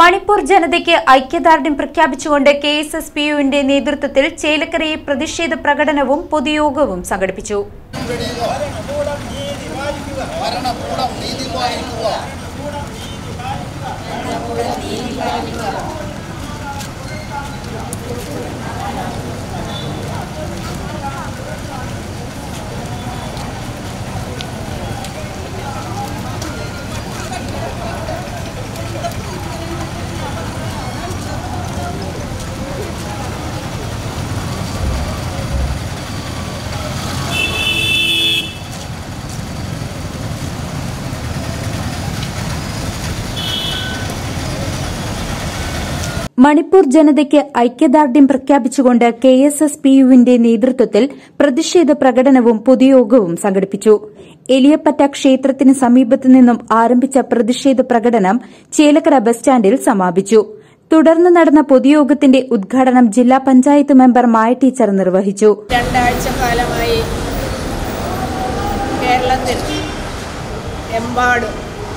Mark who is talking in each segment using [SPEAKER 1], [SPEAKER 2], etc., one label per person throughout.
[SPEAKER 1] മണിപ്പൂർ ജനതയ്ക്ക് ഐക്യദാർഢ്യം പ്രഖ്യാപിച്ചുകൊണ്ട് കെ എസ് എസ് പി യുവിന്റെ നേതൃത്വത്തിൽ ചേലക്കരയിൽ പ്രതിഷേധ പ്രകടനവും പൊതുയോഗവും സംഘടിപ്പിച്ചു
[SPEAKER 2] ഭരണകൂടം നീതി പാലിക്കുക
[SPEAKER 1] മണിപ്പൂർ ജനതയ്ക്ക് ഐക്യദാർഢ്യം പ്രഖ്യാപിച്ചുകൊണ്ട് കെ എസ് എസ് പി യുവിന്റെ നേതൃത്വത്തിൽ പ്രതിഷേധ പ്രകടനവും പൊതുയോഗവും സംഘടിപ്പിച്ചു എലിയപ്പറ്റ ക്ഷേത്രത്തിന് സമീപത്തു നിന്നും ആരംഭിച്ച പ്രതിഷേധ പ്രകടനം ചേലക്കര ബസ് സ്റ്റാൻഡിൽ സമാപിച്ചു തുടർന്ന് നടന്ന പൊതുയോഗത്തിന്റെ ഉദ്ഘാടനം ജില്ലാ പഞ്ചായത്ത് മെമ്പർ മായ ടീച്ചർ നിർവഹിച്ചു
[SPEAKER 3] രണ്ടാഴ്ച കാലമായി കേരളത്തിൽ എമ്പാടും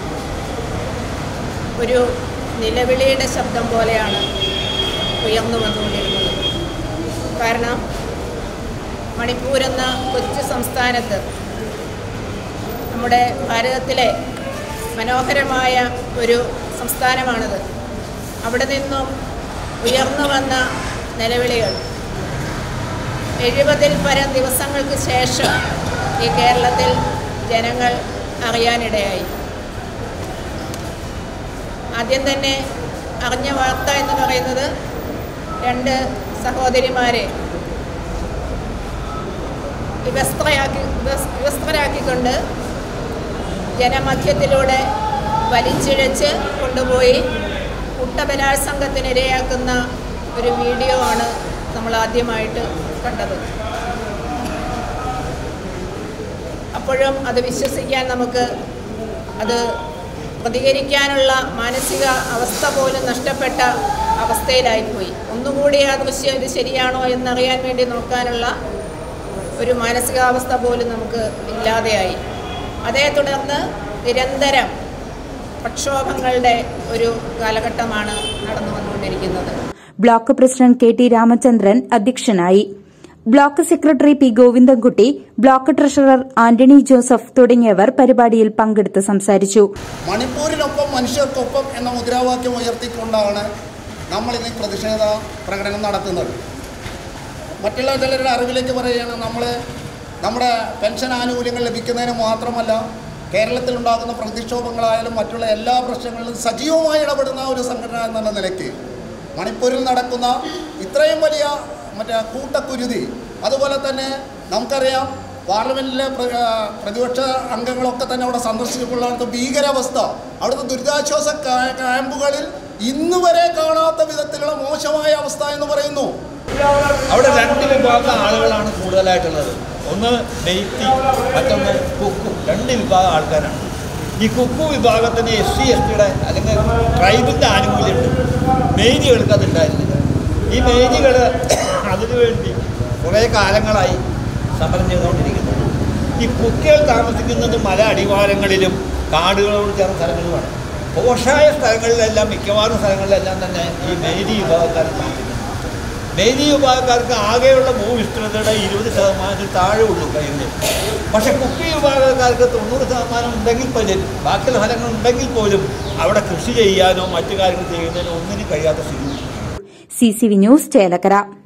[SPEAKER 3] ഒരു നിലവിളിയുടെ ശബ്ദം പോലെയാണ് ഉയർന്നു വന്നുകൊണ്ടിരുന്നത് കാരണം മണിപ്പൂർ എന്ന കൊച്ചു സംസ്ഥാനത്ത് നമ്മുടെ ഭാരതത്തിലെ മനോഹരമായ ഒരു സംസ്ഥാനമാണിത് അവിടെ നിന്നും ഉയർന്നു വന്ന നിലവിളികൾ എഴുപതിൽ പരം ദിവസങ്ങൾക്ക് ശേഷം ഈ കേരളത്തിൽ ജനങ്ങൾ അറിയാനിടയായി ആദ്യം തന്നെ അറിഞ്ഞ വാർത്ത എന്ന് പറയുന്നത് രണ്ട് സഹോദരിമാരെ വിവസ്ത്രയാക്കി വിവസ്- വിവസ്ത്രരാക്കിക്കൊണ്ട് ജനമധ്യത്തിലൂടെ വലിച്ചിഴച്ച് കൊണ്ടുപോയി കുട്ടബലാത്സംഗത്തിനിരയാക്കുന്ന ഒരു വീഡിയോ ആണ് നമ്മൾ ആദ്യമായിട്ട് കണ്ടത് അപ്പോഴും അത് വിശ്വസിക്കാൻ നമുക്ക് അത് പ്രതികരിക്കാനുള്ള മാനസിക അവസ്ഥ പോലും നഷ്ടപ്പെട്ട അവസ്ഥയിലായിപ്പോയി ഒന്നുകൂടി ആ ദൃശ്യം ഇത് ശരിയാണോ എന്നറിയാൻ വേണ്ടി നോക്കാനുള്ള ഒരു മാനസികാവസ്ഥ പോലും നമുക്ക് ഇല്ലാതെയായി അതേ തുടർന്ന് നിരന്തരം പ്രക്ഷോഭങ്ങളുടെ ഒരു കാലഘട്ടമാണ് നടന്നു വന്നുകൊണ്ടിരിക്കുന്നത്
[SPEAKER 1] block president K T Ramachandran അധ്യക്ഷനായി block secretary P Govindankutty block treasurer Antony Joseph തുടങ്ങിയവർ പരിപാടിയിൽ പങ്കെടുത്ത് സംസാരിച്ചു
[SPEAKER 2] മണിപ്പൂരിനൊപ്പം മനുഷ്യർക്കൊപ്പം എന്ന മുദ്രാവാക്യം ഉയർത്തിക്കൊണ്ടാണ് നമ്മൾ ഇന്ന് ഈ പ്രതിഷേധ പ്രകടനം നടത്തുന്നത് മറ്റുള്ള ചിലരുടെ അറിവിലേക്ക് പറയുകയാണ് നമ്മൾ നമ്മുടെ പെൻഷൻ ആനുകൂല്യങ്ങൾ ലഭിക്കുന്നതിന് മാത്രമല്ല കേരളത്തിലുണ്ടാകുന്ന പ്രതിക്ഷോഭങ്ങളായാലും മറ്റുള്ള എല്ലാ പ്രശ്നങ്ങളിലും സജീവമായി ഇടപെടുന്ന ഒരു സംഘടന എന്നുള്ള നിലയ്ക്ക് മണിപ്പൂരിൽ നടക്കുന്ന ഇത്രയും വലിയ മറ്റേ കൂട്ടക്കുരുതി അതുപോലെ തന്നെ നമുക്കറിയാം പാർലമെൻറ്റിലെ പ്ര- ആ, പ്രതിപക്ഷ അംഗങ്ങളൊക്കെ തന്നെ അവിടെ സന്ദർശിക്കുമ്പോഴത്തെ ഭീകരാവസ്ഥ അവിടുത്തെ ദുരിതാശ്വാസ ക്യാ- ക്യാമ്പുകളിൽ ഇന്ന് വരെ കാണാത്ത വിധത്തിലുള്ള മോശമായ അവസ്ഥ എന്ന് പറയുന്നു
[SPEAKER 4] അവിടെ രണ്ട് വിഭാഗം ആളുകളാണ് കൂടുതലായിട്ടുള്ളത് ഒന്ന് നെയ്ത്തി മറ്റൊന്ന് കുക്കു രണ്ട് വിഭാഗം ആൾക്കാരാണ് ഈ കുക്കു വിഭാഗത്തിന് എസ് സി എസ് ടിയുടെ അല്ലെങ്കിൽ ട്രൈബിൻ്റെ ആനുകൂല്യമുണ്ട് മെയ്തികൾക്ക് അതുണ്ടായിരുന്നില്ല ഈ മെയ്തികൾ അതിനുവേണ്ടി കുറേ കാലങ്ങളായി സമരം ചെയ്തുകൊണ്ടിരിക്കുന്നു ഈ കുക്കികൾ താമസിക്കുന്നത് മല അടിവാരങ്ങളിലും കാടുകളോട് ചേർന്ന സ്ഥലങ്ങളുമാണ് പോഷായ സ്ഥലങ്ങളിലെല്ലാം മിക്കവാറും സ്ഥലങ്ങളിലെല്ലാം തന്നെ ഈ മെയ്തി വിഭാഗക്കാർ താമസിക്കുന്നു നെയ്തി വിഭാഗക്കാർക്ക് ആകെയുള്ള ഭൂവിസ്തൃതയുടെ ഇരുപത് ശതമാനത്തിൽ താഴെ ഉള്ളൂ കയ്യിൽ പക്ഷെ കുക്കി വിഭാഗക്കാർക്ക് തൊണ്ണൂറ് ശതമാനം ഉണ്ടെങ്കിൽ പോലും ബാക്കിയുള്ള ഫലങ്ങൾ ഉണ്ടെങ്കിൽ പോലും അവിടെ കൃഷി ചെയ്യാനോ മറ്റു കാര്യങ്ങൾ ചെയ്യുന്നതിനോ ഒന്നിനും കഴിയാത്ത സ്ഥിതി
[SPEAKER 1] C C V news Chelakkara